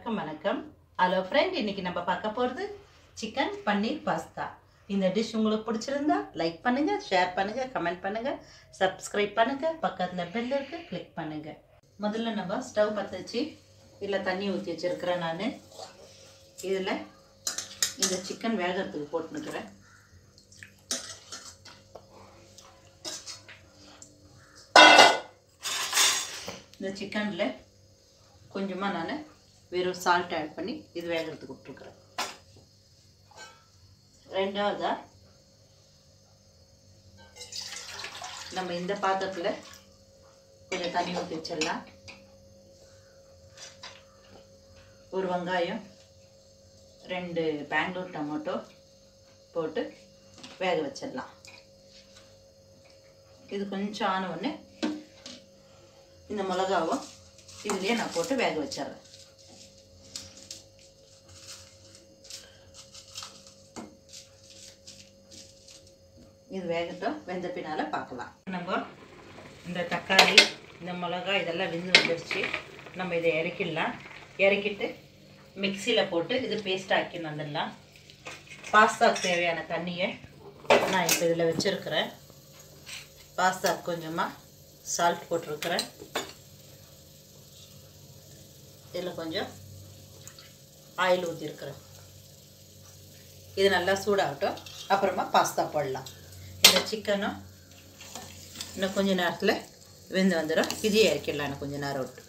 எல்லாருக்கும் வணக்கம் hello friend இன்னைக்கு நம்ம பார்க்க போகிறது சிக்கன் பன்னீர் பாஸ்தா இந்த டிஷ் உங்களுக்கு பிடிச்சிருந்தா லைக் பண்ணுங்க ஷேர் பண்ணுங்க கமெண்ட் பண்ணுங்க சப்ஸ்கிரைப் பண்ணுங்க பக்கத்தில் பெல் இருக்கு கிளிக் பண்ணுங்க முதல்ல நம்ம ஸ்டவ் பற்ற வச்சு இதில் தண்ணி ஊற்றி வச்சிருக்கிறேன் நான் இதில் இந்த சிக்கன் வேகிறதுக்கு போட்டுனுக்கிறேன் இந்த சிக்கனில் கொஞ்சமாக நான் வெறும் சால்ட் ஆட் பண்ணி இது வேகிறதுக்கு விட்ருக்குறேன் ரெண்டாவதா நம்ம இந்த பாத்திரத்தில் கொஞ்சம் தண்ணி ஊற்றி வச்சிடலாம் ஒரு வெங்காயம் ரெண்டு பெங்களூர் டொமேட்டோ போட்டு வேக வச்சிடலாம் இது கொஞ்சம் ஆன உடனே இந்த மிளகாவும் இதுலேயே நான் போட்டு வேக வச்சிடுறேன் இது வேகட்டும் வெந்த பின்னால் பார்க்கலாம் நம்ம இந்த தக்காளி இந்த மிளகா இதெல்லாம் வெந்து வந்துடுச்சு நம்ம இதை இறக்கிடலாம் இறக்கிட்டு மிக்சியில் போட்டு இது பேஸ்ட் ஆக்கி வந்துடலாம் பாஸ்தாக்கு தேவையான தண்ணியை நான் இப்போ இதில் வச்சுருக்கிறேன் பாஸ்தாக்கு கொஞ்சமாக சால்ட் போட்டிருக்கிறேன் இதில் கொஞ்சம் ஆயில் ஊற்றிருக்கிறேன் இது நல்லா சூடாகட்டும் அப்புறமா பாஸ்தா போடலாம் இந்த சிக்கனும் இன்னும் கொஞ்ச நேரத்தில் வெந்து வந்துடும் இதையே இறக்கிடலாம் இன்னும் கொஞ்சம் நேரம் விட்டு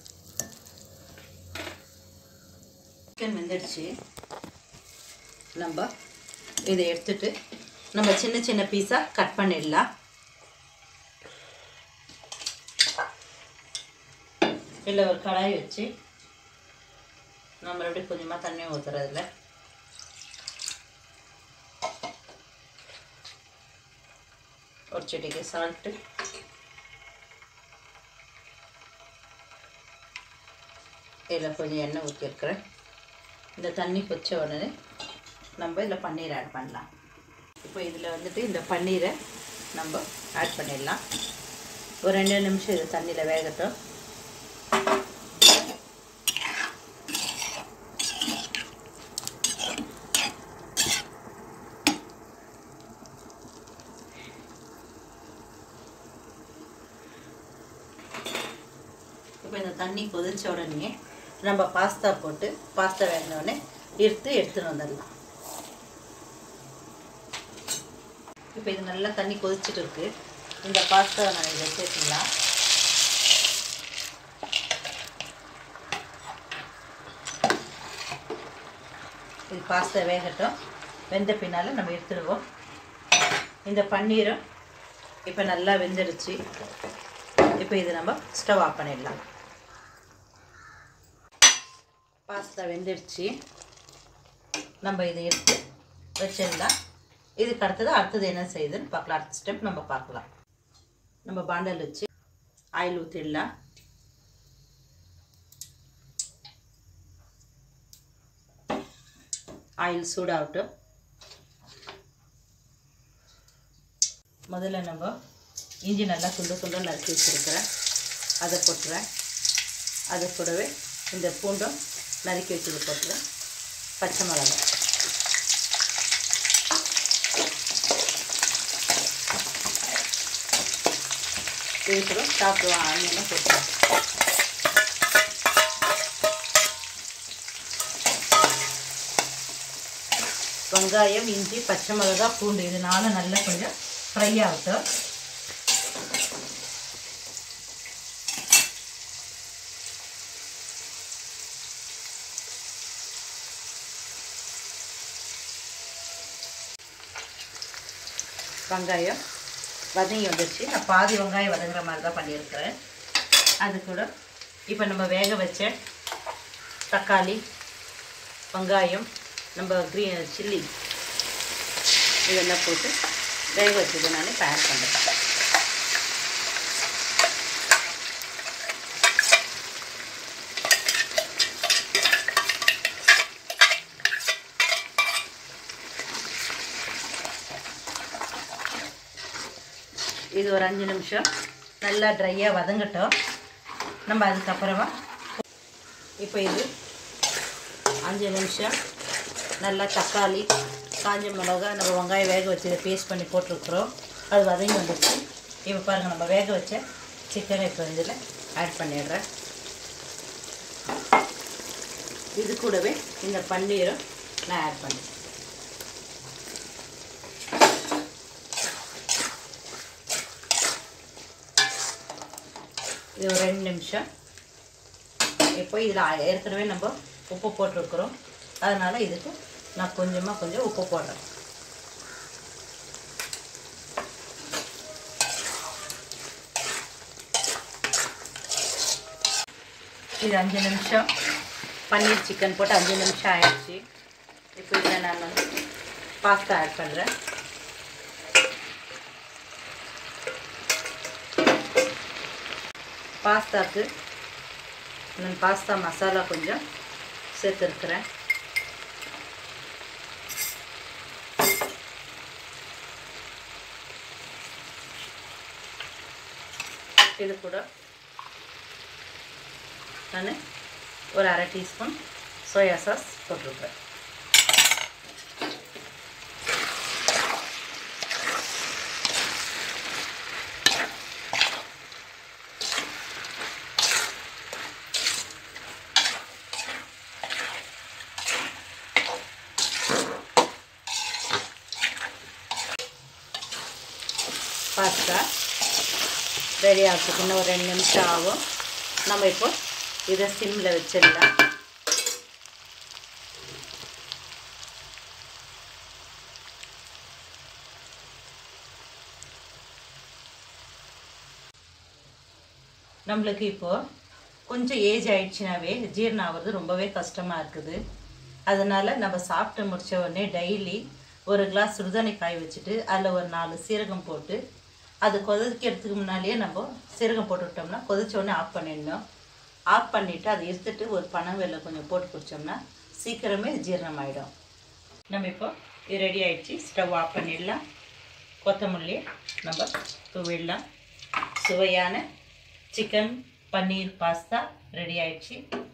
சிக்கன் வெந்துடுச்சு நம்ம இதை எடுத்துட்டு நம்ம சின்ன சின்ன பீஸாக கட் பண்ணிடலாம் இல்லை ஒரு கடாய் வச்சு நம்ம மறுபடியும் கொஞ்சமாக தண்ணி ஊற்றுறதுல ஒரு செடிக்கு சால்ட்டு இதில் கொஞ்சம் எண்ணெய் ஊற்றிருக்கிறேன் இந்த தண்ணி கொச்ச உடனே நம்ம இதில் பன்னீர் ஆட் பண்ணலாம் இப்போ இதில் வந்துட்டு இந்த பன்னீரை நம்ம ஆட் பண்ணிடலாம் ஒரு ரெண்டு நிமிஷம் இது தண்ணியில் வேகட்டும் இப்போ இந்த தண்ணி கொதிச்ச உடனே நம்ம பாஸ்தா போட்டு பாஸ்தா வேகின உடனே எடுத்து எடுத்துன்னு வந்துடலாம் இப்போ இது நல்லா தண்ணி கொதிச்சுட்டு இருக்கு இந்த பாஸ்தாவை நான் இதை சேர்த்துக்கலாம் இது பாஸ்தா வேகட்டும் வெந்த பின்னால் நம்ம எடுத்துடுவோம் இந்த பன்னீரும் இப்போ நல்லா வெந்துடுச்சு இப்போ இது நம்ம ஸ்டவ் ஆஃப் பண்ணிடலாம் பாஸ்தா வெந்துடுச்சு நம்ம இதை எடுத்து வச்சிடலாம் இதுக்கு அடுத்தது அடுத்தது என்ன செய்யுதுன்னு பார்க்கலாம் அடுத்த ஸ்டெப் நம்ம பார்க்கலாம் நம்ம பாண்டல் வச்சு ஆயில் ஊற்றிடலாம் ஆயில் சூடாகட்டும் முதல்ல நம்ம இஞ்சி நல்லா துண்டு துண்டாக நறுக்கி வச்சுருக்கிறேன் அதை போட்டுறேன் அது கூடவே இந்த பூண்டும் நறுக்கி வச்சது போட்டுறேன் பச்சை மிளகாய் இது கூட சாப்பிடுவோம் ஆனியனும் போட்டுறேன் வெங்காயம் இஞ்சி பச்சை மிளகாய் பூண்டு இது நாலும் நல்லா கொஞ்சம் ஃப்ரை ஆகட்டும் வெங்காயம் வதங்கி வந்துடுச்சு நான் பாதி வெங்காயம் வதங்குற மாதிரி தான் பண்ணியிருக்கிறேன் அது கூட இப்போ நம்ம வேக வச்ச தக்காளி வெங்காயம் நம்ம க்ரீன் சில்லி இதெல்லாம் போட்டு வேக வச்சது நான் இப்போ ஆட் பண்ணுறேன் இது ஒரு அஞ்சு நிமிஷம் நல்லா ட்ரையாக வதங்கட்டும் நம்ம அதுக்கப்புறமா இப்போ இது அஞ்சு நிமிஷம் நல்லா தக்காளி காஞ்ச மிளகா நம்ம வெங்காயம் வேக வச்சு பேஸ்ட் பண்ணி போட்டிருக்குறோம் அது வதங்கி வந்துடுச்சு இப்போ பாருங்கள் நம்ம வேக வச்ச சிக்கனை இப்போ இதில் ஆட் பண்ணிடுறேன் இது கூடவே இந்த பன்னீரும் நான் ஆட் பண்ணேன் இது ஒரு ரெண்டு நிமிஷம் இப்போ இதில் ஏற்கனவே நம்ம உப்பு போட்டிருக்கிறோம் அதனால் இதுக்கு நான் கொஞ்சமாக கொஞ்சம் உப்பு போடுறேன் இது அஞ்சு நிமிஷம் பன்னீர் சிக்கன் போட்டு அஞ்சு நிமிஷம் ஆயிடுச்சு இப்போ இதில் நான் வந்து பாஸ்தா ஆட் பண்ணுறேன் பாஸ்தாக்கு நான் பாஸ்தா மசாலா கொஞ்சம் சேர்த்துருக்குறேன் இது கூட நான் ஒரு அரை டீஸ்பூன் சோயா சாஸ் போட்டிருக்கேன் பாஸ்தா ரெடி ஆகிறதுக்கு இன்னும் ஒரு ரெண்டு நிமிஷம் ஆகும் நம்ம இப்போ இதை சிம்மில் வச்சிடலாம் நம்மளுக்கு இப்போது கொஞ்சம் ஏஜ் ஆயிடுச்சுனாவே ஜீரணம் ஆகிறது ரொம்பவே கஷ்டமாக இருக்குது அதனால் நம்ம சாப்பிட்டு முடிச்ச உடனே டெய்லி ஒரு கிளாஸ் சுடுதண்ணி காய வச்சுட்டு அதில் ஒரு நாலு சீரகம் போட்டு அது கொதிக்கிறதுக்கு முன்னாலேயே நம்ம சீரகம் போட்டு விட்டோம்னா கொதிச்ச உடனே ஆஃப் பண்ணிடணும் ஆஃப் பண்ணிவிட்டு அதை எடுத்துட்டு ஒரு பனை வெல்லம் கொஞ்சம் போட்டு குடித்தோம்னா சீக்கிரமே ஜீரணம் ஆகிடும் நம்ம இப்போ இது ரெடி ஆயிடுச்சு ஸ்டவ் ஆஃப் பண்ணிடலாம் கொத்தமல்லி நம்ம தூவிடலாம் சுவையான சிக்கன் பன்னீர் பாஸ்தா ரெடி ஆயிடுச்சு